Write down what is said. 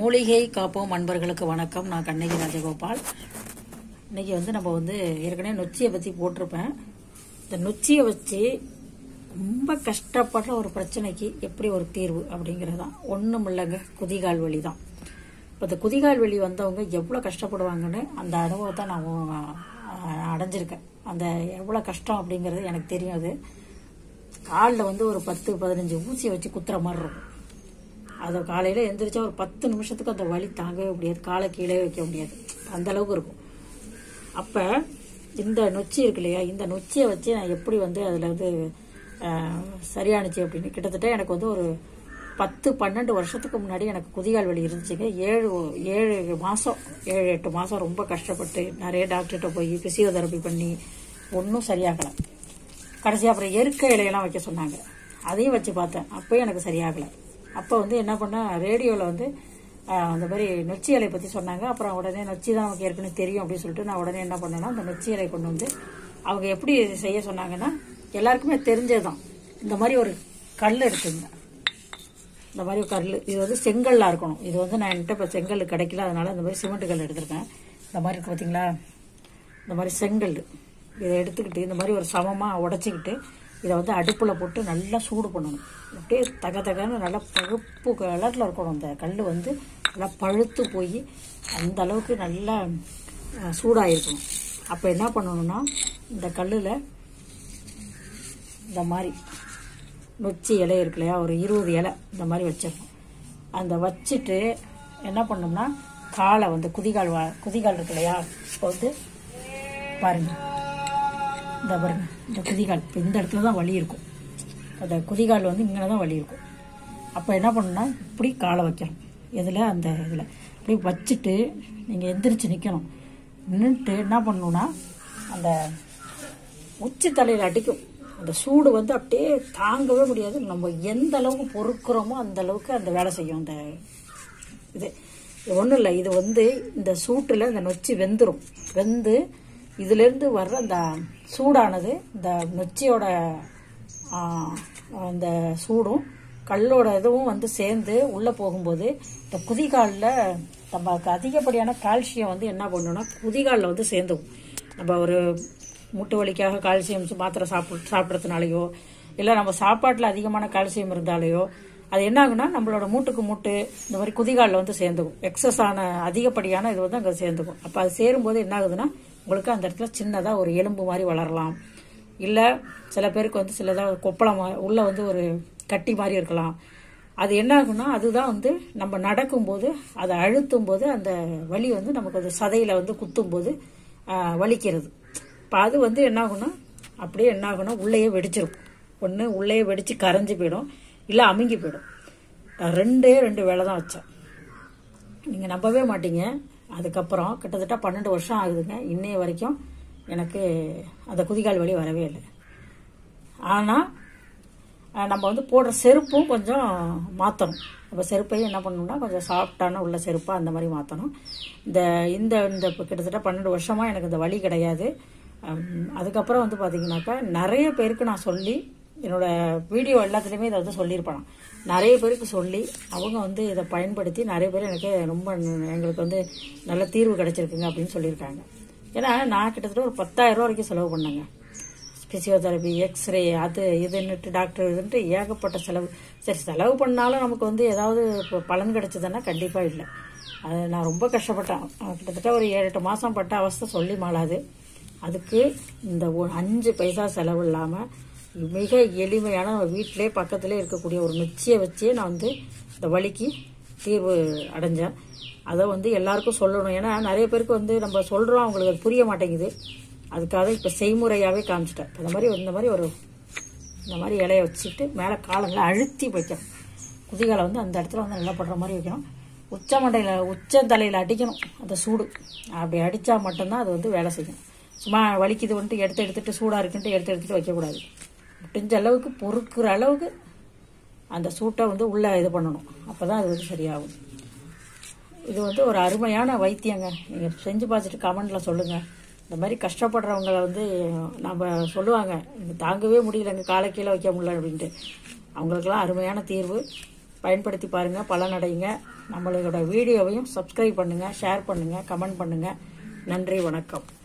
மூலிகை காப்போம் அன்பர்களுக்கு வணக்கம் நான் கண்ணகி ராஜகோபால் இன்னைக்கு வந்து நம்ம வந்து ஏற்கனவே நொச்சியை பற்றி போட்டிருப்பேன் இந்த நொச்சியை வச்சு ரொம்ப கஷ்டப்படுற ஒரு பிரச்சனைக்கு எப்படி ஒரு தீர்வு அப்படிங்கிறது தான் ஒன்றும் இல்லைங்க குதிகால் வலி தான் இப்போ இந்த குதிகால் வலி வந்தவங்க எவ்வளோ கஷ்டப்படுவாங்கன்னு அந்த அனுபவத்தை நான் அஹ், அடைஞ்சிருக்கேன் அந்த எவ்வளோ கஷ்டம் அப்படிங்கிறது எனக்கு தெரியும் அது காலில் வந்து ஒரு பத்து பதினஞ்சு ஊசியை வச்சு குத்துற மாதிரி இருக்கும் அதை காலையில் எந்திரிச்சா ஒரு பத்து நிமிஷத்துக்கு அந்த வலி தாங்கவே முடியாது காலை கீழே வைக்க முடியாது அந்த அளவுக்கு இருக்கும் அப்போ இந்த நொச்சி இருக்கு இல்லையா இந்த நொச்சியை வச்சு நான் எப்படி வந்து அதில் வந்து அஹ், சரியானுச்சு அப்படின்னு கிட்டத்தட்ட எனக்கு வந்து ஒரு பத்து பன்னெண்டு வருஷத்துக்கு முன்னாடி எனக்கு குதிகால் வலி இருந்துச்சுங்க ஏழு ஏழு மாதம் ஏழு எட்டு மாதம் ரொம்ப கஷ்டப்பட்டு நிறைய டாக்டர்கிட்ட போய் ஃபிசியோதெரப்பி பண்ணி ஒன்றும் சரியாகலை கடைசி அப்புறம் எருக்க இலையெல்லாம் வைக்க சொன்னாங்க அதையும் வச்சு பார்த்தேன் அப்போயும் எனக்கு சரியாகலை அப்போ வந்து என்ன பண்ணேன் ரேடியோவில் வந்து ஆஹ், அந்த மாதிரி நொச்சி இலை பற்றி சொன்னாங்க அப்புறம் உடனே நொச்சி தான் நமக்கு ஏற்கனவே தெரியும் அப்படின்னு சொல்லிட்டு நான் உடனே என்ன பண்ணேன்னா அந்த நொச்சி இலை கொண்டு வந்து அவங்க எப்படி செய்ய சொன்னாங்கன்னா எல்லாருக்குமே தெரிஞ்சதுதான் இந்த மாதிரி ஒரு கல் எடுத்துங்க இந்த மாதிரி ஒரு கல் இது வந்து செங்கல்லாக இருக்கணும் இது வந்து நான் என்கிட்ட இப்போ செங்கல் கிடைக்கல அதனால இந்த மாதிரி சிமெண்ட் கல் எடுத்திருக்கேன் இந்த மாதிரி இருக்கு பார்த்தீங்களா இந்த மாதிரி செங்கல் இதை எடுத்துக்கிட்டு இந்த மாதிரி ஒரு சமமாக உடச்சிக்கிட்டு இதை வந்து அடுப்பில் போட்டு நல்லா சூடு பண்ணணும் அப்படியே தக தகன்னு நல்லா பழுப்பு கலரில் இருக்கணும் அந்த கல் வந்து நல்லா பழுத்து போய் அந்த அளவுக்கு நல்லா அஹ், சூடாயிருக்கணும் அப்போ என்ன பண்ணணும்னா இந்த கல்லில் இந்த மாதிரி நொச்சி இலை இருக்கு இல்லையா ஒரு இருபது இலை இந்த மாதிரி வச்சிடணும் அந்த வச்சுட்டு என்ன பண்ணோம்னா காலை வந்து குதிகால் வா குதிகால் இருக்கு இல்லையா இப்போ வந்து பாருங்க இந்த பாருங்க இந்த குதிகால் இப்போ இந்த இடத்துல தான் வலி இருக்கும் அந்த குதிகால் வந்து இங்கே தான் வலி இருக்கும் அப்போ என்ன பண்ணணும்னா இப்படி காலை வைக்கணும் இதில் அந்த இதில் இப்படி வச்சுட்டு நீங்கள் எந்திரிச்சு நிற்கணும் நின்றுட்டு என்ன பண்ணணும்னா அந்த உச்சி தலையில் அடிக்கும் அந்த சூடு வந்து அப்படியே தாங்கவே முடியாது நம்ம எந்த அளவுக்கு பொறுக்கிறோமோ அந்த அளவுக்கு அந்த வேலை செய்யும் அந்த இது இது ஒன்றும் இல்லை இது வந்து இந்த சூட்டில் இந்த நொச்சி வெந்துடும் வெந்து இதுலேருந்து வர்ற அந்த சூடானது இந்த நொச்சியோட ஆ, அந்த சூடும் கல்லோட இதுவும் வந்து சேர்ந்து உள்ளே போகும்போது இந்த குதிகாலில் நமக்கு அதிகப்படியான கால்சியம் வந்து என்ன பண்ணணும்னா குதிகாலில் வந்து சேர்ந்துக்கும் நம்ம ஒரு மூட்டு வலிக்காக கால்சியம் மாத்திரை சாப்பிட் சாப்பிட்றதுனாலையோ இல்லை நம்ம சாப்பாட்டில் அதிகமான கால்சியம் இருந்தாலேயோ அது என்ன ஆகுனா நம்மளோட மூட்டுக்கு மூட்டு இந்த மாதிரி குதிகாலில் வந்து சேர்ந்துக்கும் எக்ஸஸ் ஆன அதிகப்படியான இது வந்து அங்கே சேர்ந்துக்கும் அப்போ அது சேரும்போது என்ன ஆகுதுன்னா உங்களுக்கு அந்த இடத்துல சின்னதாக ஒரு எலும்பு மாதிரி வளரலாம் இல்லை சில பேருக்கு வந்து சிலதாக கொப்பளம் மா- உள்ள வந்து ஒரு கட்டி மாதிரி இருக்கலாம் அது என்ன ஆகும்னா அதுதான் வந்து நம்ம நடக்கும்போது அதை அழுத்தும் போது அந்த வலி வந்து நமக்கு அது சதையில் வந்து குத்தும்போது ஆஹ், வலிக்கிறது இப்போ அது வந்து என்ன ஆகும்னா அப்படியே என்ன ஆகும்னா உள்ளேயே வெடிச்சிரும் ஒன்று உள்ளேயே வெடிச்சு கரைஞ்சு போயிடும் இல்லை அமுங்கி போயிடும் நான் ரெண்டே ரெண்டு வேலை தான் வச்சேன் நீங்கள் நம்பவே மாட்டீங்க அதுக்கப்புறம் கிட்டத்தட்ட பன்னெண்டு வருஷம் ஆகுதுங்க இன்னைய வரைக்கும் எனக்கு அந்த குதிகால் வலி வரவே இல்லை ஆனால் நம்ம வந்து போடுற செருப்பும் கொஞ்சம் மாற்றணும் அப்போ செருப்பையும் என்ன பண்ணணும்னா கொஞ்சம் சாஃப்டான உள்ள செருப்பாக அந்த மாதிரி மாற்றணும் இந்த இந்த இந்த இப்போ கிட்டத்தட்ட பன்னெண்டு வருஷமாக எனக்கு இந்த வலி கிடையாது ஹம், அதுக்கப்புறம் வந்து பார்த்தீங்கன்னாக்கா நிறைய பேருக்கு நான் சொல்லி என்னோட வீடியோ எல்லாத்துலேயுமே இதை வந்து சொல்லியிருப்பேன் நிறைய பேருக்கு சொல்லி அவங்க வந்து இதை பயன்படுத்தி நிறைய பேர் எனக்கு ரொம்ப எங்களுக்கு வந்து நல்ல தீர்வு கிடைச்சிருக்குங்க அப்படின்னு சொல்லியிருக்காங்க ஏன்னா நான் கிட்டத்தட்ட ஒரு பத்தாயிரம் ரூபா வரைக்கும் செலவு பண்ணேங்க ஃபிசியோதெரபி எக்ஸ்ரே அது இதுன்னுட்டு டாக்டர் இதுன்ட்டு ஏகப்பட்ட செலவு சரி செலவு பண்ணாலும் நமக்கு வந்து ஏதாவது இப்போ பலன் கிடைச்சதுன்னா கண்டிப்பாக இல்லை அது நான் ரொம்ப கஷ்டப்பட்டேன் அஹ் கிட்டத்தட்ட ஒரு ஏழு எட்டு மாதம் பட்ட அவஸ்தை சொல்லி மாளாது அதுக்கு இந்த ஒ- அஞ்சு பைசா செலவு இல்லாமல் மிக எளிமையான நம்ம வீட்டிலே பக்கத்திலே இருக்கக்கூடிய ஒரு மிச்சியை வச்சே நான் வந்து இந்த வலிக்கு தீர்வு அடைஞ்சேன் அதை வந்து எல்லாருக்கும் சொல்லணும் ஏன்னா நிறைய பேருக்கு வந்து நம்ம சொல்கிறோம் அவங்களுக்கு அது புரிய மாட்டேங்குது அதுக்காக இப்போ செய்முறையாகவே காமிச்சிட்டேன் இந்த மாதிரி இந்த மாதிரி ஒரு இந்த மாதிரி இலைய வச்சுட்டு மேலே காலங்களை அழுத்தி வைக்கணும் குதிகாலை வந்து அந்த இடத்துல வந்து நல்லா படுற மாதிரி வைக்கணும் உச்ச மண்டையில் உச்ச தலையில் அடிக்கணும் அந்த சூடு அப்படி அடித்தா மட்டும்தான் அது வந்து வேலை செய்யும் சும்மா வலிக்குது வந்துட்டு எடுத்து எடுத்துட்டு சூடாக இருக்குன்ட்டு எடுத்து எடுத்துட்டு வைக்கக்கூடாது முடிஞ்ச அளவுக்கு பொறுக்கிற அளவுக்கு அந்த சூட்டை வந்து உள்ளே இது பண்ணணும் அப்போ தான் அது வந்து சரியாகும் இது வந்து ஒரு அருமையான வைத்தியங்க நீங்கள் செஞ்சு பார்த்துட்டு கமெண்டில் சொல்லுங்கள் இந்த மாதிரி கஷ்டப்படுறவங்கள வந்து நம்ம சொல்லுவாங்க எனக்கு தாங்கவே முடியல எங்கள் காலை கீழே வைக்க முடியல அப்படின்ட்டு அவங்களுக்கெல்லாம் அருமையான தீர்வு பயன்படுத்தி பாருங்கள் பலனடைங்க நம்மளோட வீடியோவையும் சப்ஸ்கிரைப் பண்ணுங்கள் ஷேர் பண்ணுங்கள் கமெண்ட் பண்ணுங்கள் நன்றி வணக்கம்